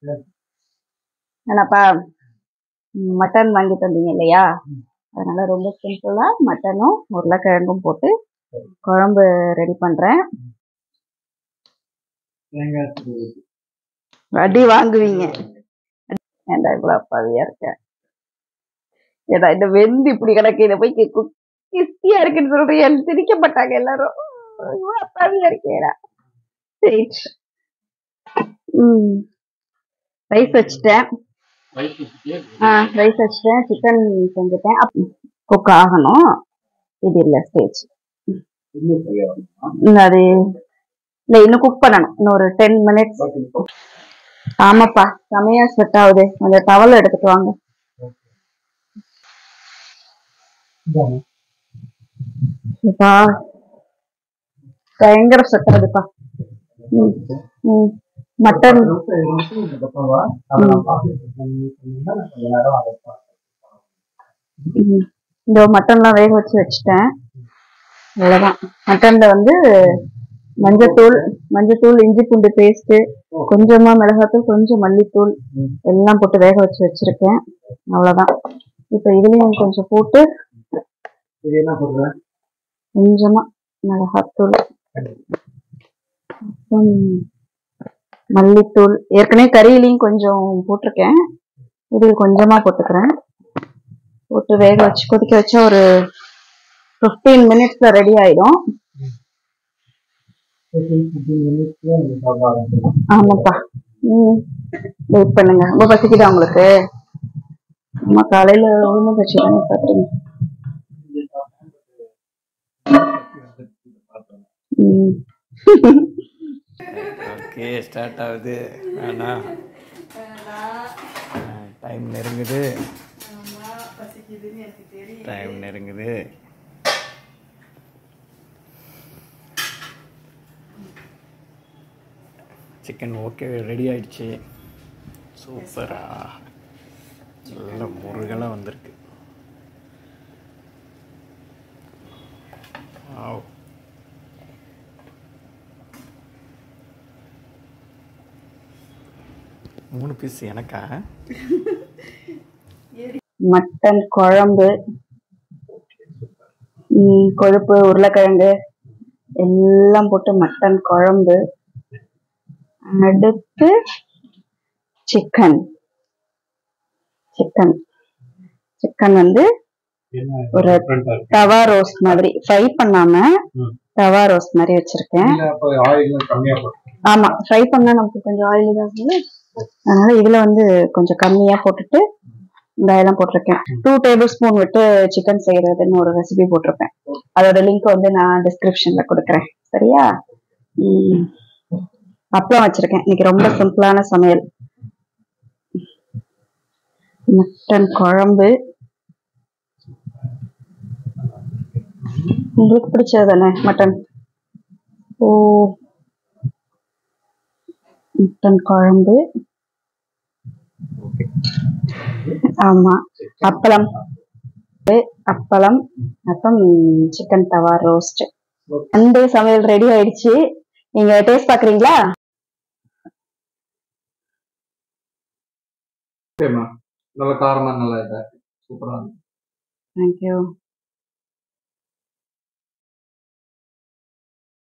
என்னப்பா மட்டன் வாங்கி தந்தீங்க இல்லையா அதனால ரொம்ப சிம்பிளா மட்டனும் உருளைக்கிழங்கும் போட்டு குழம்பு ரெடி பண்றேன் தேங்காய் துருவல். அடி வாங்குவீங்க ஏன்டா இவ்வளவு அப்பாவியா இருக்க ஏடா இந்த வெந்து இப்படி கிடக்கு இதை போய் கி- கு- கிஸ்தியா இருக்குன்னு சொல்றியா சிரிக்க மாட்டாங்க எல்லாரும் இவ்வளவு அப்பாவியா இருக்கேடா சரி ம் ரைஸ் வச்சுட்டேன் ரைஸ் வச்சுட்டியா? ஆ ரைஸ் வச்சுட்டேன் சிக்கன் செஞ்சுட்டேன் குக் ஆகணும் இது இல்லை ஸ்டேஜ் இன்னும் சரியா வருமா? அது இல்லை இன்னும் குக் பண்ணணும் இன்னும் ஒரு டென் மினிட்ஸ் Okay. ஆமாப்பா செமையா ஸ்வெட் ஆகுது கொஞ்சம் டவல் எடுத்துட்டு வாங்க இந்தாங்க. இப்பா பயங்கர ஸ்வெட் ஆகுதுப்பா ம் ம் மட்டன் ஒரு நிமிஷம், ஒரு நிமிஷம் இந்த பக்கம் வா. அதை நான் பார்த்துட்டு இருக்கேன். நீ சொன்னீங்கன்னா நான் கொஞ்ச நேரம் அதை பார்ப்பேன். ம், இந்த மட்டன்லாம் வேக வச்சு வச்சுட்டேன் அவ்வளவுதான் மட்டன்ல வந்து மஞ்சத்தூள் மஞ்சத்தூள் இஞ்சி பூண்டு பேஸ்ட் கொஞ்சமா மிளகாத்தூள் கொஞ்சம் மல்லித்தூள் ம். எல்லாம் போட்டு வேக வச்சு வச்சிருக்கேன் அவ்வளவுதான் இப்போ இதுலயும் கொஞ்சம் போட்டு இது என்ன சொல்றேன் கொஞ்சமா மிளகாத்தூள் அப்புறம் மல்லித்தூள் ஏற்கனவே கறியிலையும் கொஞ்சம் போட்டிருக்கேன் இதில் கொஞ்சமா போட்டுக்கிறேன் போட்டு வேக வச்சு கொதிக்க வச்சா ஒரு ஃபிஃப்டீன் மினிட்ஸ்ல ரெடி ஆயிடும் மினிட்ஸ்ல இந்த சாப்பாடு ஆரம்பிச்சிடும். ஆமாப்பா ம் வெயிட் பண்ணுங்க ரொம்ப பசிக்குதா உங்களுக்கு அம்மா காலையில உளுந்து கட்சி தானே சாப்பிட்டீங்க ம் ஓகே ஸ்டார்ட் ஆகுது வேணா டைம் நெருங்குது டைம் நெருங்குது சிக்கன் ஓகே ரெடி ஆயிடுச்சு சூப்பரா நல்ல முருகலாக வந்திருக்கு Wow. மூணு பீஸ் எனக்கா மட்டன் குழம்பு ம், கொழுப்பு உருளைக்கிழங்கு எல்லாம் போட்டு மட்டன் குழம்பு அடுத்து சிக்கன் சிக்கன் சிக்கன் வந்து என்ன ஒரு different ஆ இருக்கு? தவா ரோஸ்ட் மாதிரி ஃப்ரை பண்ணாம ம். தவா ரோஸ்ட் மாதிரி வச்சிருக்கேன் இல்ல, அப்ப ஆயில் கம்மியா போட்டு ஆமா ஃப்ரை பண்ணா நமக்கு கொஞ்சம் ஆயில் தான் இருக்குல்ல. அதனால இதுல வந்து கொஞ்சம் கம்மியா போட்டுட்டு வெங்காயம் போட்டிருக்கேன் டூ டேபிள் ஸ்பூன் விட்டு சிக்கன் செய்யறதுன்னு ஒரு ரெசிபி போட்டிருப்பேன் அதோட லிங்க் வந்து நான் டிஸ்கிரிப்ஷன்ல கொடுக்குறேன் சரியா ம். அப்பளம் வச்சிருக்கேன் இன்னைக்கு ரொம்ப சிம்பிளான சமையல் மட்டன் குழம்பு உங்களுக்கு பிடிச்சது தானே மட்டன் ஓ மட்டன் குழம்பு ஆமா அப்பளம் அப்பளம் அப்புறம் சிக்கன் தவா ரோஸ்ட் அந்த சமையல் ரெடி ஆயிடுச்சு நீங்க டேஸ்ட் பாக்குறீங்களா ஓகேம்மா நல்ல காரமா நல்லா இதா சூப்பரா தேங்க்யூ